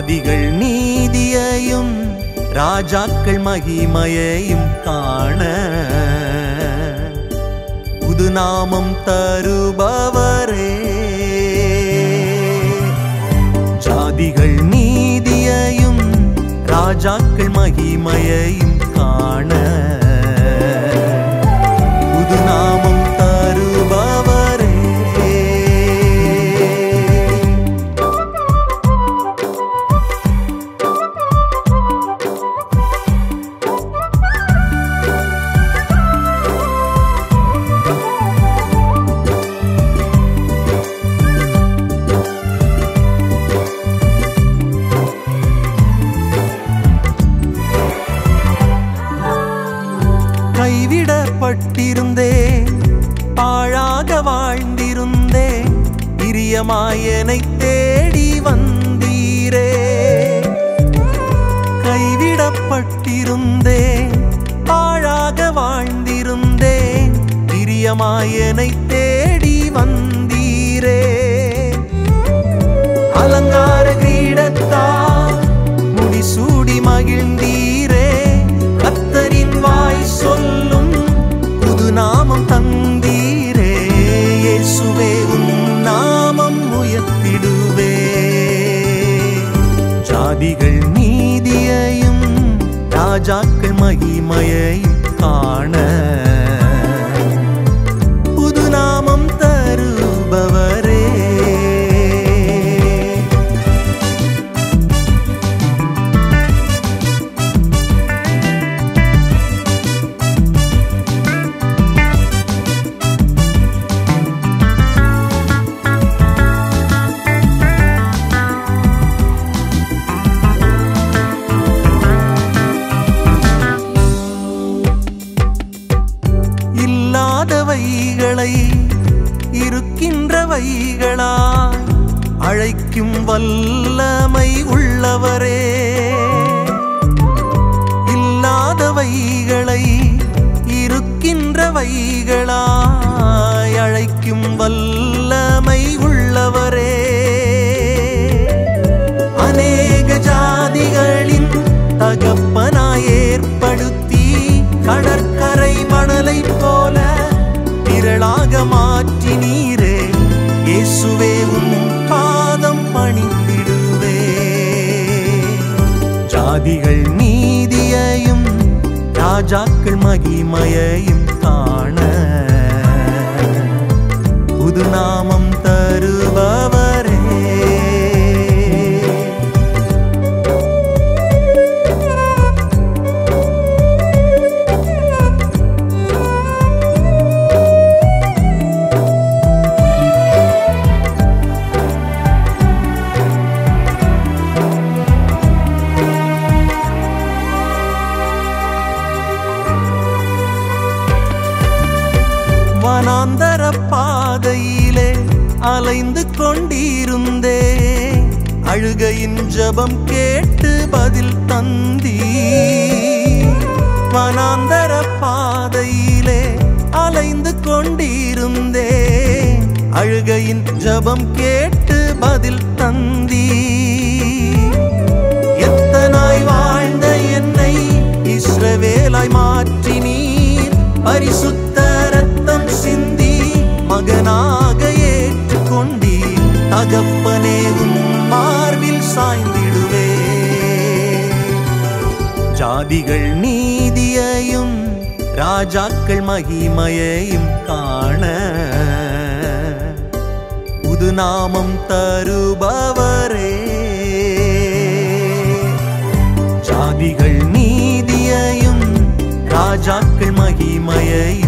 ஜாதிகள் நீதியையும் ராஜாக்கள் மகிமையையும் காண புது நாமம் தருபவரே ஜாதிகள் நீதியையும் ராஜாக்கள் மகிமையையும் காண புது நாமம் தருபவரே கைவிடப்பட்டிருந்தே பாழாக வாழ்ந்திருந்தே பிரியமாயனை தேடி வந்தீரே கைவிடப்பட்டிருந்தே பாழாக வாழ்ந்திருந்தே பிரியமாயனை தேடி வந்தீரே அலங்கார கிரீடத்தால் முடிசூடி மகிழ்ந்தீரே கத்தரின் வாய் சொல்லும் புது நாமம் தந்தீரே இயேசுவே உன் நாமம் உயர்த்திடுவே ஜாதிகள் நீதியையும் ராஜாக்கள் மகிமையையும் காண புது நாமம் தருபவரே இல்லாதவைகளை இருக்கின்றவைகளாய் அழைக்கும் வல்லமை உள்ளவரே இல்லாதவைகளை இருக்கின்றவைகளாய் அழைக்கும் வல்லமை உள்ளவரே அநேக ஜாதிகளின் தகப்பனாய் ஏற்படுத்தி கடற்கரை மணலைப் போல திரளாக மாற்றி நீரே இயேசுவே உன் பாதம் பணிந்திடுவே ஜாதிகள் நீதியையும் ராஜாக்கள் மகிமையையும் காண புது நாமம் தருபவரே வனாந்தர பாதையிலே அலைந்து கொண்டிருந்தே அழுகையின் ஜெபம் கேட்டு பதில் தந்தீ வனாந்தர பாதையிலே அலைந்து கொண்டிருந்தே அழுகையின் ஜெபம் கேட்டு பதில் தந்தீ எத்தனாய் வாழ்ந்த என்னை இஸ்ரவேலாய் மாற்றினீர் பரிசுத்த ரத்தம் சிந்தி மகனாக ஏற்றுக்கொண்டீர் தகப்பனே உன் மார்பில் சாய்ந்திடுவே ஜாதிகள் நீதியையும் ராஜாக்கள் மகிமையையும் காண புது நாமம் தருபவரே ஜாதிகள் நீதியையும் ராஜாக்கள் மகிமையையும்